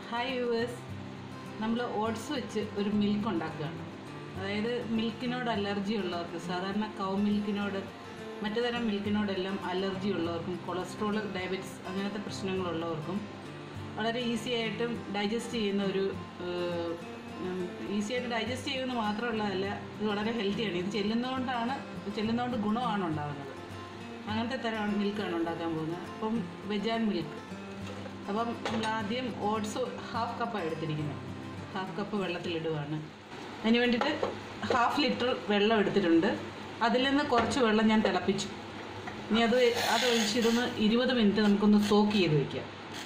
hi viewers നമ്മൾ oats വെച്ച് ഒരു മിൽക്ക് ഉണ്ടാക്കുകയാണ് അതായത് മിൽക്കിനോട് അലർജി ഉള്ളവർക്ക് സാധാരണ കൗ മിൽക്കിനോട് മറ്റു തരം മിൽക്കിനോടെല്ലാം അലർജി ഉള്ളവർക്കും കൊളസ്ട്രോൾ ഡയബറ്റിസ് അങ്ങനത്തെ പ്രശ്നങ്ങളുള്ളവർക്കും വളരെ ഈസി ആയിട്ടും ഡൈജസ്റ്റ് ചെയ്യുന്ന ഒരു ഈസി ആയിട്ട് ഡൈജസ്റ്റ് ചെയ്യുന്നത് മാത്രമുള്ളതല്ല ഇത് വളരെ ഹെൽത്തിയാണ് ഇത് ചെല്ലുന്നതുകൊണ്ടാണ് ചെല്ലുന്നതുകൊണ്ട് ഗുണമാണ് ഉണ്ടാകുന്നത് അങ്ങനത്തെ തരം മിൽക്കാണ് ഉണ്ടാക്കാൻ പോകുന്നത് അപ്പം വെജാൻ മിൽക്ക് അപ്പം നമ്മൾ ആദ്യം ഓട്സ് ഹാഫ് കപ്പാണ് എടുത്തിരിക്കുന്നത് ഹാഫ് കപ്പ് വെള്ളത്തിലിടുകയാണ് അതിന് വേണ്ടിയിട്ട് ഹാഫ് ലിറ്റർ വെള്ളം എടുത്തിട്ടുണ്ട് അതിൽ നിന്ന് കുറച്ച് വെള്ളം ഞാൻ തിളപ്പിച്ചു ഇനി അത് അത് ഒഴിച്ച് ഇതൊന്ന് ഇരുപത് മിനിറ്റ് നമുക്കൊന്ന് സോക്ക് ചെയ്ത് വയ്ക്കാം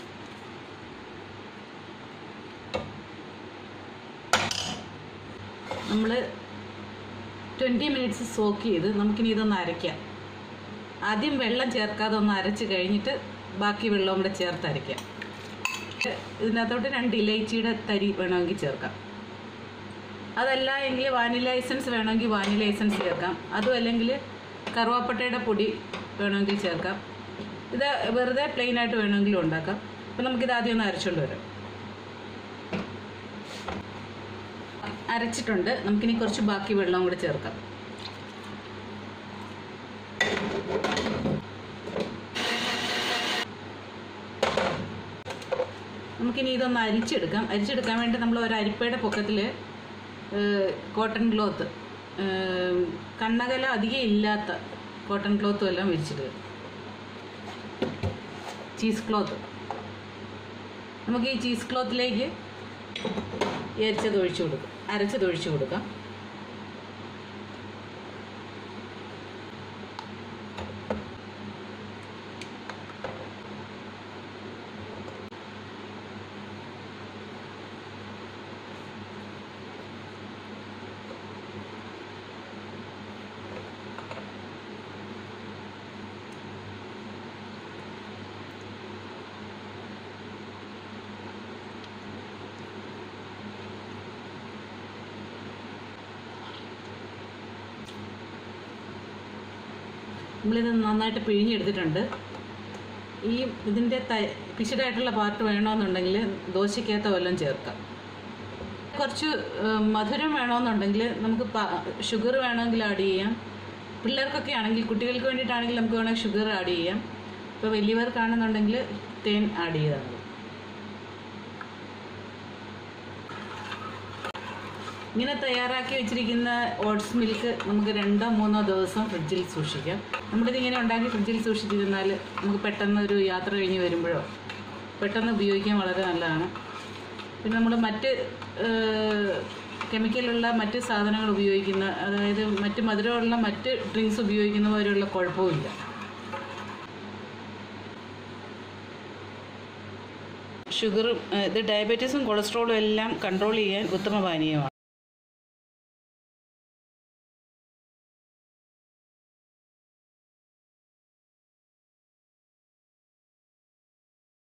നമ്മൾ ട്വൻറ്റി മിനിറ്റ്സ് സോക്ക് ചെയ്ത് നമുക്കിനി ഇതൊന്ന് അരയ്ക്കാം ആദ്യം വെള്ളം ചേർക്കാതെ ഒന്ന് അരച്ച് കഴിഞ്ഞിട്ട് ബാക്കി വെള്ളവും കൂടെ ചേർത്ത് അരയ്ക്കാം ഇതിനകത്തോട്ട് രണ്ട് ഇലൈച്ചിയുടെ തരി വേണമെങ്കിൽ ചേർക്കാം അതല്ല എങ്കിൽ വാനില എസൻസ് വേണമെങ്കിൽ വാനില എസൻസ് ചേർക്കാം അതും അല്ലെങ്കിൽ കറുവാപ്പട്ടയുടെ പൊടി വേണമെങ്കിൽ ചേർക്കാം ഇത് വെറുതെ പ്ലെയിൻ ആയിട്ട് വേണമെങ്കിലും ഉണ്ടാക്കാം അപ്പം നമുക്കിത് ആദ്യം ഒന്ന് അരച്ചുകൊണ്ട് വരാം അരച്ചിട്ടുണ്ട് നമുക്കിനി കുറച്ച് ബാക്കി വെള്ളം കൂടെ ചേർക്കാം നമുക്കിനി ഇതൊന്ന് അരിച്ചെടുക്കാം അരിച്ചെടുക്കാൻ വേണ്ടി നമ്മൾ ഒരു അരിപ്പയുടെ പൊക്കത്തിൽ കോട്ടൺ ക്ലോത്ത് കണ്ണകല അധികം ഇല്ലാത്ത കോട്ടൺ ക്ലോത്തും എല്ലാം വിരിച്ചിടുക ചീസ് ക്ലോത്ത് നമുക്ക് ഈ ചീസ് ക്ലോത്തിലേക്ക് അരിച്ചത് ഒഴിച്ചു കൊടുക്കാം അരച്ചത് ഒഴിച്ചു കൊടുക്കാം നമ്മളിത് നന്നായിട്ട് പിഴിഞ്ഞെടുത്തിട്ടുണ്ട് ഈ ഇതിൻ്റെ ത പിശുടായിട്ടുള്ള പാർട്ട് വേണമെന്നുണ്ടെങ്കിൽ ദോശയ്ക്കകത്ത് വല്ലതും ചേർക്കാം കുറച്ച് മധുരം വേണമെന്നുണ്ടെങ്കിൽ നമുക്ക് ഷുഗർ വേണമെങ്കിൽ ആഡ് ചെയ്യാം പിള്ളേർക്കൊക്കെ ആണെങ്കിൽ കുട്ടികൾക്ക് വേണ്ടിയിട്ടാണെങ്കിൽ നമുക്ക് വേണമെങ്കിൽ ഷുഗർ ആഡ് ചെയ്യാം ഇപ്പോൾ വലിയവർക്കാണെന്നുണ്ടെങ്കിൽ തേൻ ആഡ് ചെയ്താൽ മതി ഇങ്ങനെ തയ്യാറാക്കി വെച്ചിരിക്കുന്ന ഓട്സ് മിൽക്ക് നമുക്ക് രണ്ടോ മൂന്നോ ദിവസം ഫ്രിഡ്ജിൽ സൂക്ഷിക്കാം നമ്മളിത് ഇങ്ങനെ ഉണ്ടാക്കി ഫ്രിഡ്ജിൽ സൂക്ഷിച്ചിരുന്നാൽ നമുക്ക് പെട്ടെന്ന് ഒരു യാത്ര കഴിഞ്ഞ് വരുമ്പോഴോ പെട്ടെന്ന് ഉപയോഗിക്കാൻ വളരെ നല്ലതാണ് പിന്നെ നമ്മൾ മറ്റ് കെമിക്കലുള്ള മറ്റ് സാധനങ്ങൾ ഉപയോഗിക്കുന്ന അതായത് മറ്റ് മധുരമുള്ള മറ്റ് ഡ്രിങ്ക്സ് ഉപയോഗിക്കുന്ന പോലെയുള്ള കുഴപ്പമില്ല ഷുഗറും ഇത് ഡയബറ്റീസും കൊളസ്ട്രോളും എല്ലാം കൺട്രോൾ ചെയ്യാൻ ഉത്തമ പാനീയമാണ്